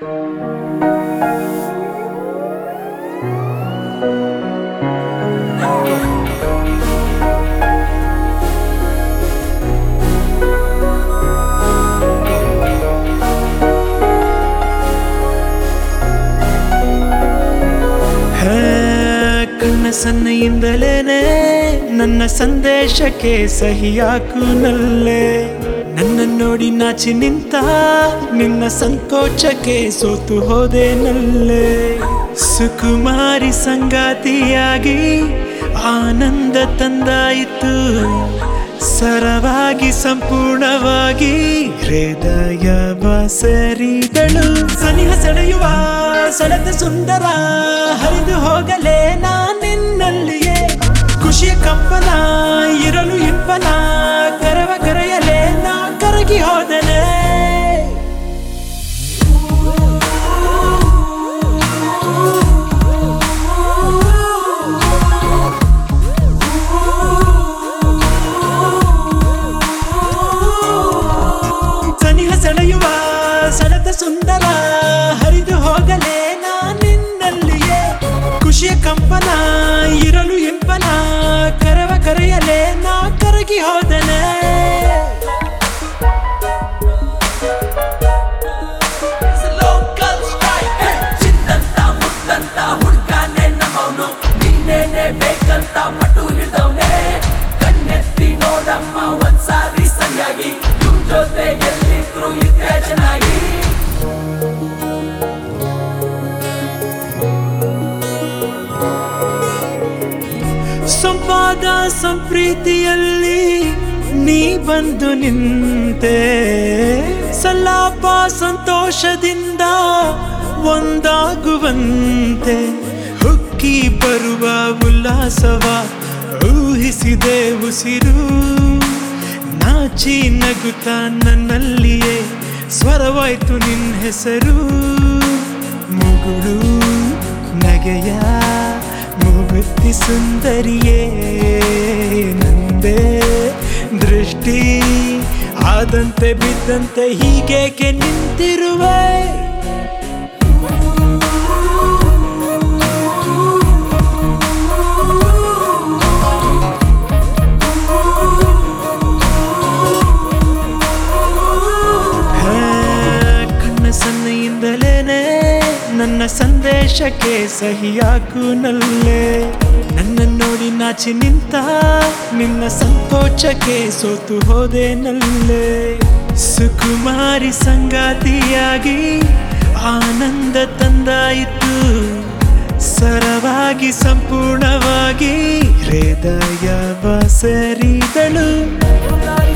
ಹೇ, ಕಣ್ಣ ಸನ್ನೆಯಿಂದಲೇನೆ ನನ್ನ ಸಂದೇಶಕ್ಕೆ ಸಹಿಯಾಕು ನಲ್ಲೆ ನನ್ನ ನೋಡಿ ನಾಚಿ ನಿಂತ ನಿನ್ನ ಸಂಕೋಚಕ್ಕೆ ಸೋತು ಹೋದೆ ನಲ್ಲೆ ಸುಕುಮಾರಿ ಸಂಗಾತಿಯಾಗಿ ಆನಂದ ತಂದಾಯಿತು ಸರವಾಗಿ ಸಂಪೂರ್ಣವಾಗಿ ಹೃದಯ ಬಸರಿದಳು ಸನಿಹ ಸೆಳೆಯುವ ಸೆಳೆದ ಸುಂದರ ಹರಿದು ಹೋಗಲೇ ನಾನಿನ್ನಲ್ಲಿಯೇ ಖುಷಿಯ ಕಂಪನ ಇರಲು ಇಂಪನ ಕರವ ಕರೆಯಲೇ ನಾ ಕರಗಿ ಹೋದನೆ ಸನಿಹ ಸೆಳೆಯುವ ಸೆಳೆದ ಸುಂದರ ಹರಿದು ಹೋಗಲೇ ನಾನಿನ್ನಲ್ಲಿಯೇ ಖುಷಿಯ ಕಂಪನ ಇರಲು ಇಂಪನ ಕರವ ಕರೆಯಲೇ ನಾ ಕರಗಿ ಹೋದನೆ ಲೋಕಲ್ ಸ್ಟ್ರೈಕ್ ಚಿಂದಂತ ಮುತ್ತಂತ ಹುಡ್ಕಾನೆ ನಮ್ಮವನು ನೀನೇನೆ ಬೇಕಂತ ಪಟ್ಟು ಹಿಡ್ದವ್ನೆ ಕಣ್ಣೆತ್ತಿ ನೋಡಮ್ಮ ಒಂದ್ಸಾರಿ ಸರಿಯಾಗಿ ಇವ್ರ ಜೊತೆ ಎಲ್ಲಿದ್ರು ಇದ್ರೆ ಚೆನ್ನಾಗಿ ಸಂವಾದ ಸಂಪ್ರೀತಿಯಲ್ಲಿ ನೀ ಬಂದು ನಿಂತೆ ಸಲಾಪ ಸಂತೋಷದಿಂದ ಒಂದಾಗುವಂತೆ ಹುಕ್ಕಿ ಬರುವ ಉಲ್ಲಾಸವ ಊಹಿಸಿದೆ ಉಸಿರು ನಾಚಿ ನಗುತ್ತ ನನ್ನಲ್ಲಿಯೇ ಸ್ವರವಾಯ್ತು ನಿನ್ನ ಹೆಸರು ಮುಗುಳು ನಗೆಯ ಮುಗುತ್ತಿ ಸುಂದರಿಯೇ ನಂದೇ ದೃಷ್ಟಿ ಆದಂತೆ ಬಿದ್ದಂತೆ ಹೀಗೇಕೆ ನಿಂತಿರುವೆ ಹೇ, ಕಣ್ಣ ಸನ್ನೆಯಿಂದಲೇನೆ ನನ್ನ ಸಂದೇಶಕ್ಕೆ ಸಹಿಯಾಕು ನಲ್ಲೆ ನನ್ನ ನೋಡಿ ನಾಚಿ ನಿಂತ ನಿನ್ನ ಸಂಕೋಚಕ್ಕೆ ಸೋತು ಹೋದೆ ನಲ್ಲೆ ಸುಕುಮಾರಿ ಸಂಗಾತಿಯಾಗಿ ಆನಂದ ತಂದಾಯಿತು ಸರವಾಗಿ ಸಂಪೂರ್ಣವಾಗಿ ಹೃದಯ ಬಸರಿದಳು